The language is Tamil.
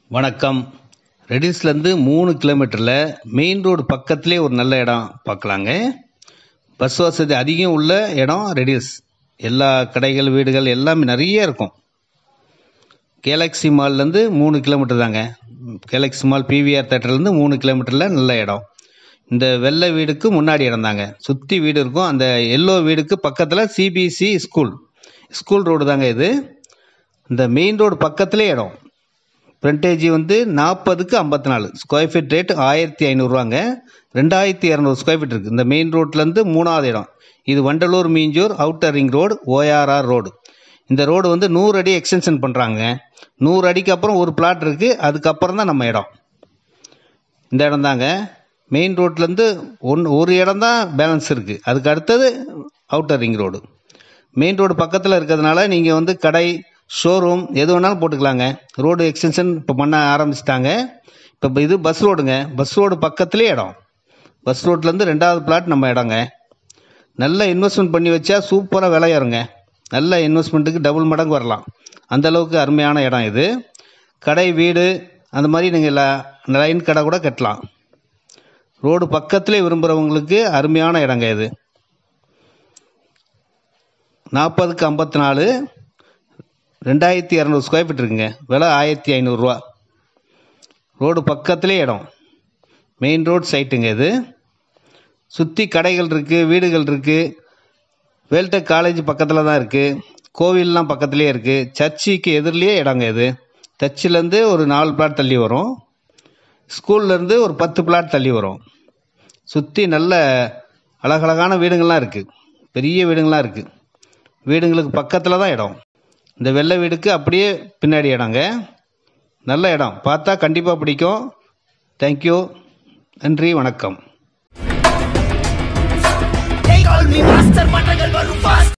வணக்கம் ரெடில்ஸ்லேருந்து மூணு கிலோமீட்டரில் மெயின் ரோடு பக்கத்துலேயே ஒரு நல்ல இடம் பார்க்கலாங்க பஸ் வசதி அதிகம் உள்ள இடம் ரெடில்ஸ் எல்லா கடைகள் வீடுகள் எல்லாமே நிறைய இருக்கும் கேலக்ஸி மால்லேருந்து மூணு கிலோமீட்டர் தாங்க கேலக்ஸி மால் பிவிஆர் தேட்டர்லேருந்து மூணு கிலோமீட்டரில் நல்ல இடம் இந்த வெள்ளை வீடுக்கு முன்னாடி இடம் தாங்க சுற்றி வீடு இருக்கும் அந்த எல்லோ வீடுக்கு பக்கத்தில் சிபிசி ஸ்கூல் ஸ்கூல் ரோடு தாங்க இது இந்த மெயின் ரோடு பக்கத்துலேயே இடம் ஃப்ரண்டேஜ் வந்து நாற்பதுக்கு ஐம்பத்தி நாலு ஸ்கொயர் ஃபீட் ரேட் ஆயிரத்தி ஐநூறுரூவாங்க ரெண்டாயிரத்தி இரநூறு ஸ்கொயர் ஃபீட் இருக்குது இந்த மெயின் ரோட்லேருந்து மூணாவது இடம் இது Vandalur Minjur outer ring road ORR road இந்த ரோடு வந்து நூறு அடி எக்ஸ்டென்ஷன் பண்ணுறாங்க நூறு அடிக்கு அப்புறம் ஒரு பிளாட் இருக்குது அதுக்கப்புறம் தான் நம்ம இடம் இந்த இடம் தாங்க மெயின் ரோட்லேருந்து ஒன் ஒரு இடம் தான் பேலன்ஸ் இருக்குது அதுக்கு அடுத்தது outer ring road main road பக்கத்தில் இருக்கிறதுனால நீங்கள் வந்து கடை ஷோரூம் எது வேணாலும் போட்டுக்கலாங்க ரோடு எக்ஸ்டென்ஷன் இப்போ பண்ண ஆரம்பிச்சிட்டாங்க இப்போ இது பஸ் ரோடுங்க பஸ் ரோடு பக்கத்துலேயே இடம் பஸ் ரோட்லேருந்து ரெண்டாவது பிளாட் நம்ம இடங்க நல்ல இன்வெஸ்ட்மெண்ட் பண்ணி வச்சா சூப்பராக விளையாருங்க நல்ல இன்வெஸ்ட்மெண்ட்டுக்கு டபுள் மடங்கு வரலாம் அந்த அளவுக்கு அருமையான இடம் இது கடை வீடு அந்த மாதிரி நீங்கள் லைன் கடை கூட கட்டலாம் ரோடு பக்கத்துலேயே விரும்புகிறவங்களுக்கு அருமையான இடங்க இது நாற்பதுக்கு ஐம்பத்தி நாலு ரெண்டாயிரத்தி இரநூறு ஸ்கொயர் ஃபீட் இருக்குங்க விலை ஆயிரத்தி ஐநூறுரூவா ரோடு பக்கத்துலேயே இடம் மெயின் ரோடு சைட்டுங்க இது சுற்றி கடைகள் இருக்குது வீடுகள் இருக்குது வேல்டெக் காலேஜ் பக்கத்தில் தான் இருக்குது கோவில்லாம் பக்கத்துலேயே இருக்குது சர்ச்சுக்கு எதிரிலேயே இடங்க இது சர்ச்சிலேருந்து ஒரு நாலு பிளாட் தள்ளி வரும் ஸ்கூல்லேருந்து ஒரு பத்து பிளாட் தள்ளி வரும் சுற்றி நல்ல அழகழகான வீடுங்கள்லாம் இருக்குது பெரிய வீடுங்கள்லாம் இருக்குது வீடுங்களுக்கு பக்கத்தில் தான் இடம் இந்த வெள்ளை வீடுக்கு அப்படியே பின்னாடி இடங்க நல்ல இடம் பார்த்தா கண்டிப்பாக பிடிக்கும் தேங்க்யூ நன்றி வணக்கம் They call me master மட்டங்கள் வரும் fast